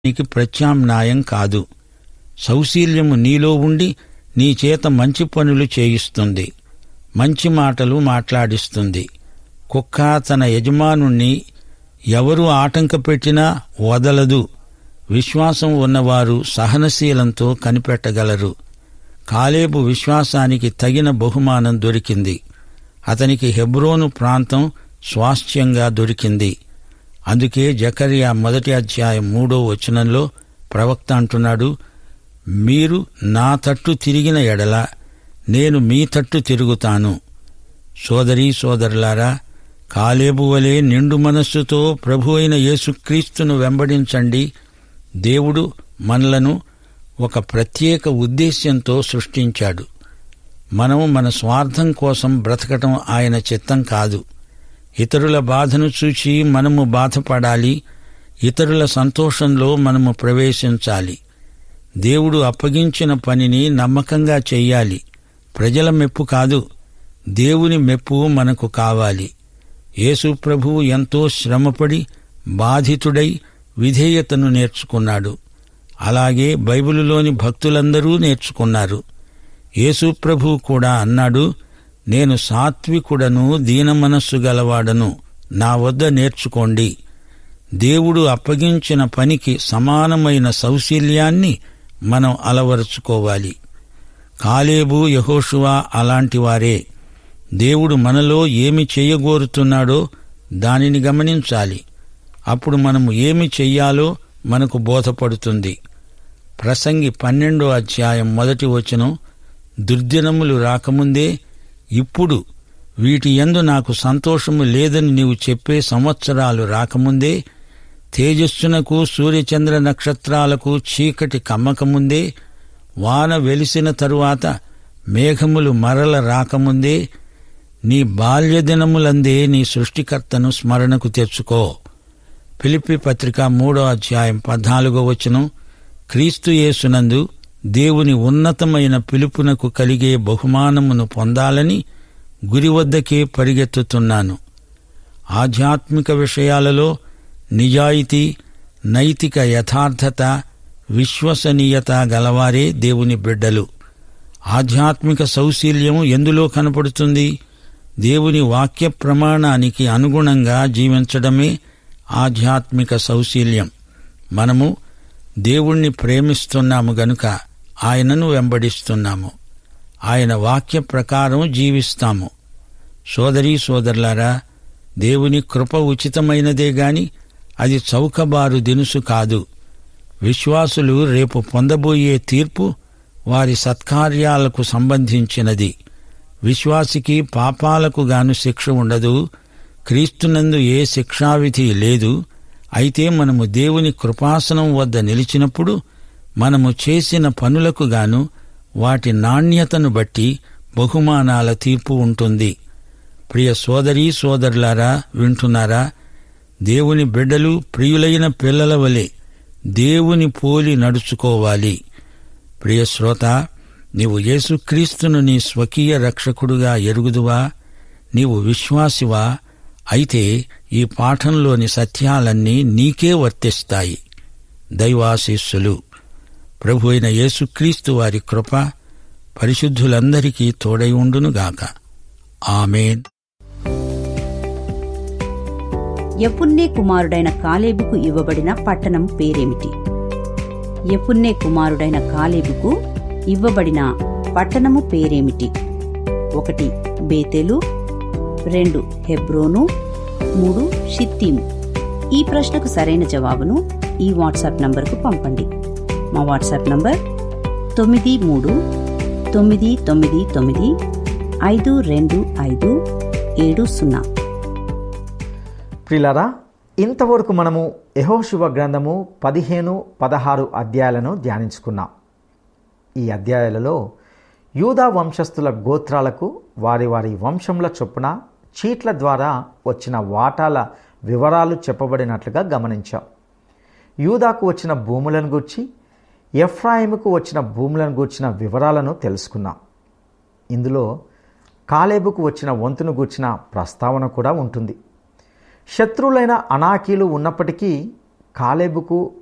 నీకు ప్రత్యామ్నాయం కాదు సౌశీల్యము నీలో ఉండి నీ చేత మంచి పనులు చేయిస్తుంది మంచి మాటలు మాట్లాడిస్తుంది కుక్క తన యజమానుణ్ణి ఎవరు ఆటంకపెట్టినా వదలదు విశ్వాసం ఉన్నవారు సహనశీలంతో కనిపెట్టగలరు కాలేబు విశ్వాసానికి తగిన బహుమానం దొరికింది అతనికి హెబ్రోను ప్రాంతం స్వాస్థ్యంగా దొరికింది అందుకే జకరియా మొదటి అధ్యాయం మూడో వచనంలో ప్రవక్త అంటున్నాడు మీరు నా తట్టు తిరిగిన ఎడల నేను మీ తట్టు తిరుగుతాను సోదరీ సోదరులారా కాలేబు వలె నిండు మనస్సుతో ప్రభు అయిన యేసుక్రీస్తును వెంబడించండి దేవుడు మనలను ఒక ప్రత్యేక ఉద్దేశ్యంతో సృష్టించాడు మనం మన స్వార్థం కోసం బ్రతకటం ఆయన చిత్తం కాదు ఇతరుల బాధను చూచి మనము బాధపడాలి ఇతరుల సంతోషంలో మనము ప్రవేశించాలి దేవుడు అప్పగించిన పనిని నమ్మకంగా చెయ్యాలి ప్రజల మెప్పు కాదు దేవుని మెప్పు మనకు కావాలి యేసు ప్రభువు ఎంతో శ్రమపడి బాధితుడై విధేయతను నేర్చుకున్నాడు అలాగే బైబిలులోని భక్తులందరూ నేర్చుకున్నారు యేసు ప్రభువు కూడా అన్నాడు నేను సాత్వికుడను దీనమనస్సు గలవాడను నా వద్ద నేర్చుకోండి దేవుడు అప్పగించిన పనికి సమానమైన సౌశీల్యాన్ని మనం అలవరుచుకోవాలి కాలేబు యహోషువా అలాంటివారే దేవుడు మనలో ఏమి చేయగోరుతున్నాడో దానిని గమనించాలి అప్పుడు మనము ఏమి చెయ్యాలో మనకు బోధపడుతుంది ప్రసంగి పన్నెండో అధ్యాయం మొదటి వచనం దుర్దినములు రాకముందే ఇప్పుడు వీటి యందు నాకు సంతోషము లేదని నీవు చెప్పే సంవత్సరాలు రాకముందే తేజస్సునకు సూర్యచంద్ర నక్షత్రాలకు చీకటి కమ్మకముందే వాన వెలిసిన తరువాత మేఘములు మరల రాకముందే నీ బాల్యదినములందే నీ సృష్టికర్తను స్మరణకు తెచ్చుకో ఫిలిప్పి పత్రిక మూడో అధ్యాయం పద్నాలుగో వచనం క్రీస్తు యేసునందు దేవుని ఉన్నతమైన పిలుపునకు కలిగే బహుమానమును పొందాలని గురి వద్దకే పరిగెత్తుతున్నాను ఆధ్యాత్మిక విషయాలలో నిజాయితీ నైతిక యథార్థత విశ్వసనీయత గలవారే దేవుని బిడ్డలు ఆధ్యాత్మిక సౌశీల్యం ఎందులో కనపడుతుంది దేవుని వాక్య ప్రమాణానికి అనుగుణంగా జీవించడమే ఆధ్యాత్మిక సౌశీల్యం మనము దేవుణ్ణి ప్రేమిస్తున్నాము గనుక ఆయనను వెంబడిస్తున్నాము ఆయన వాక్య ప్రకారం జీవిస్తాము సోదరీ సోదరులారా దేవుని కృప ఉచితమైనదే గాని అది చౌకబారు దినుసు కాదు విశ్వాసులు రేపు పొందబోయే తీర్పు వారి సత్కార్యాలకు సంబంధించినది విశ్వాసికి పాపాలకు గాను శిక్ష ఉండదు క్రీస్తునందు ఏ శిక్షావిధి లేదు అయితే మనము దేవుని కృపాసనం వద్ద నిలిచినప్పుడు మనము చేసిన పనులకు గాను వాటి నాణ్యతను బట్టి బహుమానాల తీర్పు ఉంటుంది ప్రియ సోదరీ సోదరులారా వింటున్నారా దేవుని బిడ్డలు ప్రియులైన పిల్లల వలె దేవుని పోలి నడుచుకోవాలి ప్రియ శ్రోత నీవు యేసుక్రీస్తును నీ స్వకీయ రక్షకుడుగా ఎరుగుదువా నీవు విశ్వాసివా అయితే ఈ పాఠంలోని సత్యాలన్నీ నీకే వర్తిస్తాయి దైవాశీస్సులు ప్రభు అయిన యేసుక్రీస్తు వారి కృప పరిశుద్ధులందరికీ తోడై ఉండునుగాక ఆమెన్ యపున్నే కుమారుడైన కాలేబుకు ఇవ్వబడిన పట్టణం పేరేమిటి యపున్నే కుమారుడైన కాలేబుకు ఇవ్వబడిన పట్టణము పేరేమిటి ఒకటి బేతెలు రెండు హెబ్రోను మూడు షిత్తీము ఈ ప్రశ్నకు సరైన జవాబును ఈ వాట్సాప్ నంబర్కు పంపండి మా వాట్సాప్ నంబర్ తొమ్మిది మూడు తొమ్మిది తొమ్మిది తొమ్మిది ఐదు రెండు ఐదు ఏడు సున్నా ప్రిలారా ఇంతవరకు మనము యహోశివ గ్రంథము పదిహేను పదహారు అధ్యాయాలను ధ్యానించుకున్నాం ఈ అధ్యాయాలలో యూదా వంశస్థుల గోత్రాలకు వారి వారి వంశంల చొప్పున చీట్ల ద్వారా వచ్చిన వాటాల వివరాలు చెప్పబడినట్లుగా గమనించాం యూదాకు వచ్చిన భూములను గూర్చి ఎఫ్రాయిముకు వచ్చిన భూములను గూర్చిన వివరాలను తెలుసుకున్నాం ఇందులో కాలేబుకు వచ్చిన వంతును గూర్చిన ప్రస్తావన కూడా ఉంటుంది శత్రువులైన అనాకీలు ఉన్నప్పటికీ కాలేబుకు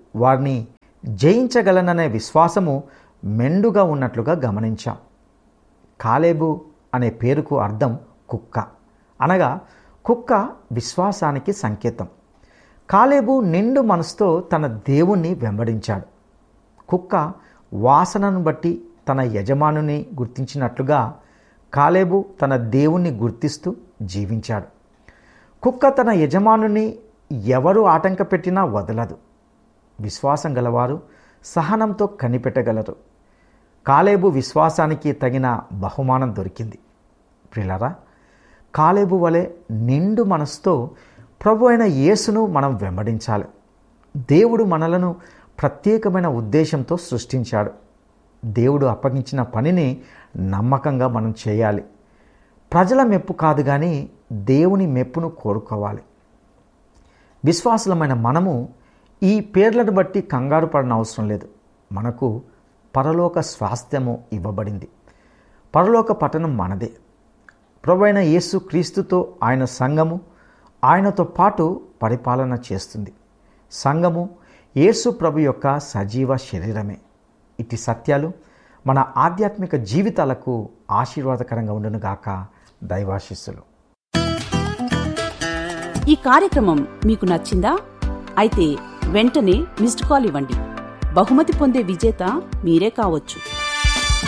వారిని జయించగలననే విశ్వాసము మెండుగా ఉన్నట్లుగా గమనించాం కాలేబు అనే పేరుకు అర్థం కుక్క అనగా కుక్క విశ్వాసానికి సంకేతం కాలేబు నిండు మనసుతో తన దేవుణ్ణి వెంబడించాడు కుక్క వాసనను బట్టి తన యజమానుని గుర్తించినట్లుగా కాలేబు తన దేవుణ్ణి గుర్తిస్తూ జీవించాడు కుక్క తన యజమానుని ఎవరు ఆటంక పెట్టినా వదలదు విశ్వాసం గలవారు సహనంతో కనిపెట్టగలరు కాలేబు విశ్వాసానికి తగిన బహుమానం దొరికింది ప్రిలరా కాలేబు వలె నిండు మనసుతో ప్రభు అయిన యేసును మనం వెంబడించాలి దేవుడు మనలను ప్రత్యేకమైన ఉద్దేశంతో సృష్టించాడు దేవుడు అప్పగించిన పనిని నమ్మకంగా మనం చేయాలి ప్రజల మెప్పు కాదు కానీ దేవుని మెప్పును కోరుకోవాలి విశ్వాసులమైన మనము ఈ పేర్లను బట్టి కంగారు పడిన అవసరం లేదు మనకు పరలోక స్వాస్థ్యము ఇవ్వబడింది పరలోక పట్టణం మనదే ప్రభైన యేసు క్రీస్తుతో ఆయన సంఘము ఆయనతో పాటు పరిపాలన చేస్తుంది సంఘము యేసు ప్రభు యొక్క సజీవ శరీరమే ఇటు సత్యాలు మన ఆధ్యాత్మిక జీవితాలకు ఆశీర్వాదకరంగా ఉండునుగాక దైవాశిస్సులు ఈ కార్యక్రమం మీకు నచ్చిందా అయితే వెంటనే మిస్డ్ కాల్ ఇవ్వండి బహుమతి పొందే విజేత మీరే కావచ్చు